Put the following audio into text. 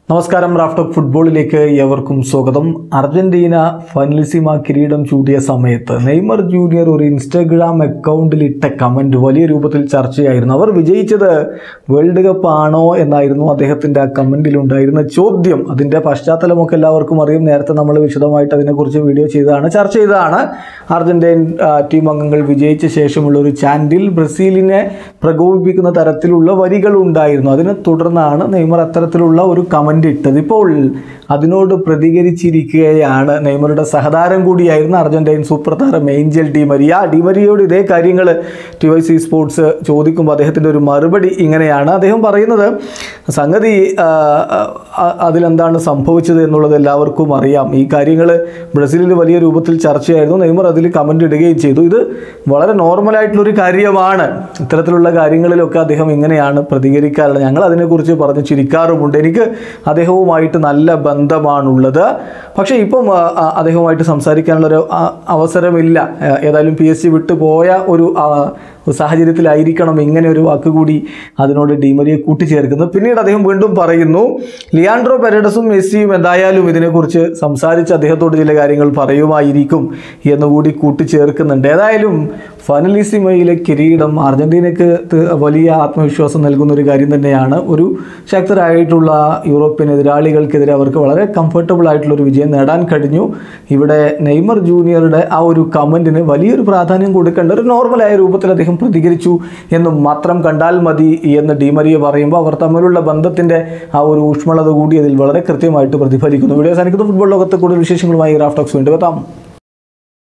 നമസ്കാരം raft of ഫുട്ബോളിലേക്ക് ഏവർക്കും സ്വാഗതം അർജന്റീന ഫൈനലിസിമ കിരീടം ചൂടിയ സമയത്ത് നെയ്മർ ജൂനിയർ ഒരു ഇൻസ്റ്റഗ്രാം അക്കൗണ്ടിൽ ഇട്ട കമൻറ്റ് വലിയ രൂപത്തിൽ ചർച്ചയായിരുന്നു അവർ വിജയിച്ചത് വേൾഡ് കപ്പ് ആണോ എന്നായിരുന്നു അദ്ദേഹത്തിൻ്റെ ആ കമൻറ്റിലുണ്ടായിരുന്ന ചോദ്യം അതിൻ്റെ പശ്ചാത്തലമൊക്കെ എല്ലാവർക്കും അറിയും നേരത്തെ നമ്മൾ വിശദമായിട്ട് അതിനെക്കുറിച്ച് വീഡിയോ ചെയ്തതാണ് ചർച്ച ചെയ്തതാണ് അർജന്റീൻ ആ, ടീം അംഗങ്ങൾ വിജയിച്ച ശേഷമുള്ള ഒരു ചാൻഡിൽ ബ്രസീലിനെ പ്രകോപിപ്പിക്കുന്ന തരത്തിലുള്ള വരികൾ ഉണ്ടായിരുന്നു അതിനെ തുടർന്നാണ് നെയ്മർ അത്തരത്തിലുള്ള ഒരു കമൻ്റ് ഇട്ടത് ഇപ്പോൾ അതിനോട് പ്രതികരിച്ചിരിക്കുകയാണ് നെയ്മറുടെ സഹതാരം കൂടിയായിരുന്ന അർജന്റൈൻ സൂപ്പർ താരം ഏഞ്ചൽ ഡിമരിയ ഡിമരിയോട് ഇതേ കാര്യങ്ങൾ ടി വൈ സി സ്പോർട്സ് ചോദിക്കുമ്പോൾ അദ്ദേഹത്തിൻ്റെ ഒരു മറുപടി ഇങ്ങനെയാണ് അദ്ദേഹം പറയുന്നത് സംഗതി ആ, ആ, അതിലെന്താണ് സംഭവിച്ചത് എന്നുള്ളത് എല്ലാവർക്കും അറിയാം ഈ കാര്യങ്ങൾ ബ്രസീലിൽ വലിയ രൂപത്തിൽ ചർച്ചയായിരുന്നു നെയ്മർ അതിൽ കമൻ്റ് ഇടുകയും ചെയ്തു ഇത് വളരെ നോർമലായിട്ടുള്ളൊരു കാര്യമാണ് ഇത്തരത്തിലുള്ള കാര്യങ്ങളിലൊക്കെ അദ്ദേഹം ഇങ്ങനെയാണ് പ്രതികരിക്കാറുള്ളത് ഞങ്ങൾ അതിനെക്കുറിച്ച് പറഞ്ഞ് ചിരിക്കാറുമുണ്ട് എനിക്ക് അദ്ദേഹവുമായിട്ട് നല്ല ബന്ധമാണുള്ളത് പക്ഷേ ഇപ്പം ആ, ആ, അദ്ദേഹവുമായിട്ട് സംസാരിക്കാനുള്ളൊരു ആ, അവസരമില്ല ആ, ഏതായാലും പി എസ് സി വിട്ടു പോയ ഒരു ആ, സാഹചര്യത്തിലായിരിക്കണം ഇങ്ങനെ ഒരു വാക്ക് കൂടി അതിനോട് ഡിമരിയെ കൂട്ടിച്ചേർക്കുന്നത് പിന്നീട് അദ്ദേഹം വീണ്ടും പറയുന്നു ലിയാൻഡ്രോ പെരഡസും മെസ്സിയും എന്തായാലും ഇതിനെക്കുറിച്ച് സംസാരിച്ച് അദ്ദേഹത്തോട് ചില കാര്യങ്ങൾ പറയുമായിരിക്കും എന്നുകൂടി കൂട്ടിച്ചേർക്കുന്നുണ്ട് ഏതായാലും ഫനലിസിമയിലെ കിരീടം അർജന്റീനയ്ക്ക് ത- വലിയ ആത്മവിശ്വാസം നൽകുന്ന ഒരു കാര്യം തന്നെയാണ് ഒരു ശക്തരായിട്ടുള്ള യൂറോപ്യൻ എതിരാളികൾക്കെതിരെ അവർക്ക് വളരെ കംഫർട്ടബിൾ ആയിട്ടുള്ള ഒരു വിജയം നേടാൻ കഴിഞ്ഞു ഇവിടെ നെയ്മർ ജൂനിയറുടെ ആ ഒരു കമൻറ്റിന് വലിയൊരു പ്രാധാന്യം കൊടുക്കേണ്ട ഒരു നോർമലായ രൂപത്തിൽ അദ്ദേഹം പ്രതികരിച്ചു എന്ന് മാത്രം കണ്ടാൽ മതി എന്ന് ഡിമരിയ പറയുമ്പോൾ അവർ തമ്മിലുള്ള ബന്ധത്തിൻ്റെ ആ ഒരു ഊഷ്മളത കൂടി അതിൽ വളരെ കൃത്യമായിട്ട് പ്രതിഫലിക്കുന്നു വീഡിയോ സാധിക്കുന്ന ഫുട്ബോൾ ലോകത്ത് കൂടുതൽ വിശേഷങ്ങളുമായി റാഫ്റ്റോക്സ് വീണ്ടും എത്താം